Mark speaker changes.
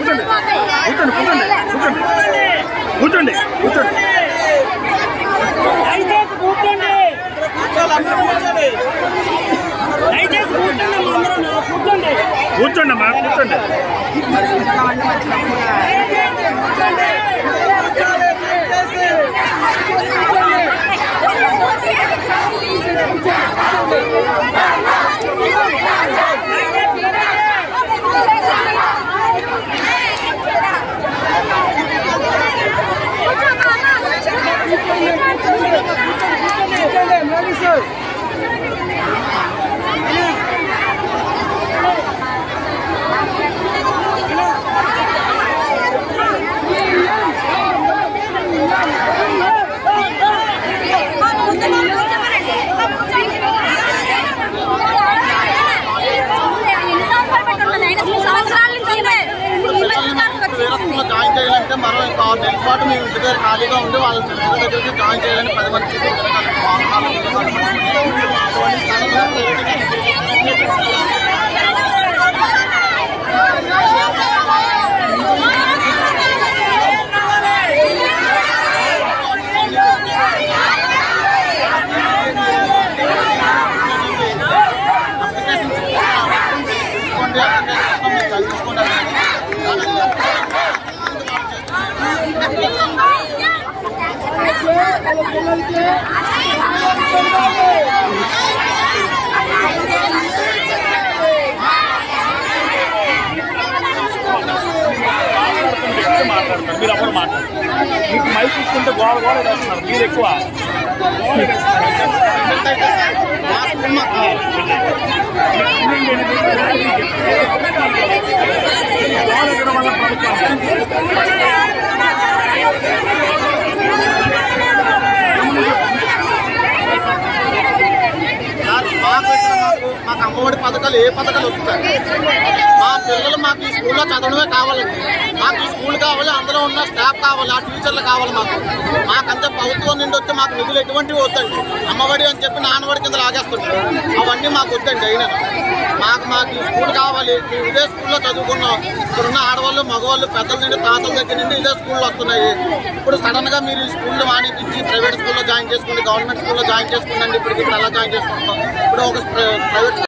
Speaker 1: కూర్చోండి కూర్చోండి కూర్చోండి కూర్చోండి కూర్చోండి కూర్చోండి
Speaker 2: దయచేసి కూర్చోండి దయచేసి కూర్చోండి అందరూ కూర్చోండి
Speaker 1: కూర్చోండి అమ్మా కూర్చోండి
Speaker 3: సంవత్సరాల నుంచి ఇదే. ఈ మధ్య కాలంలో
Speaker 4: వేరే స్కూల్లో జాయిన్ చేయాలంటే మరో ఇంకో ఆరు నెలల పాటు మేము ఇంటి దగ్గర ఖాళీగా ఉండి వాళ్ళ వేరే దగ్గరికి జాయిన్ చేయాలని పది మంది తీసుకోండి అప్లికేషన్ మీరు చదివించుకోండి
Speaker 1: ఎక్కువ మాట్లాడతారు మీరు ఎవరు మాట్లాడతారు మీకు మైక్ ఇస్తుంటే గోడ గోడ వేస్తున్నారు మీరు ఎక్కువ గోడ వేస్తున్నారు.
Speaker 4: మా స్కూల్ మాకు
Speaker 1: గోడ ఎక్కడం వల్ల ప్రభుత్వం
Speaker 4: సార్ మాకు ఇక్కడ మాకు మాకు అమ్మఒడి పథకాలు ఏ పథకాలు వస్తాయి మా పిల్లలు మాకు ఈ స్కూల్లో చదవడమే కావాలండి మాకు ఈ స్కూల్ కావాలి అందులో ఉన్న స్టాఫ్ కావాలి ఆ టీచర్లు కావాలి మాకు మాకంతే ప్రభుత్వం నుండి వచ్చి మాకు నిధులు ఎటువంటివి వద్దండి అమ్మఒడి అని చెప్పి నాన్నఒడి కింద లాగేస్తుంటారు అవన్నీ మాకు వద్దండి అయినా మాకు మాకు ఈ స్కూల్ కావాలి మేము ఇదే స్కూల్లో చదువుకున్నాం ఇక్కడున్న ఆడవాళ్ళు మగవాళ్ళు పెద్దల నుండి తాతల దగ్గర నుండి ఇదే స్కూల్లో వస్తున్నాయి ఇప్పుడు సడన్ గా మీరు ఈ స్కూల్లో మానేపించి ప్రైవేట్ స్కూల్లో జాయిన్ చేసుకోండి గవర్నమెంట్ స్కూల్లో జాయిన్ చేసుకోండి ఇప్పుడు ఇప్పుడు ఎలా జాయిన్ చేసుకుంటున్నాం ఇప్పుడు ఒక ప్రైవేట్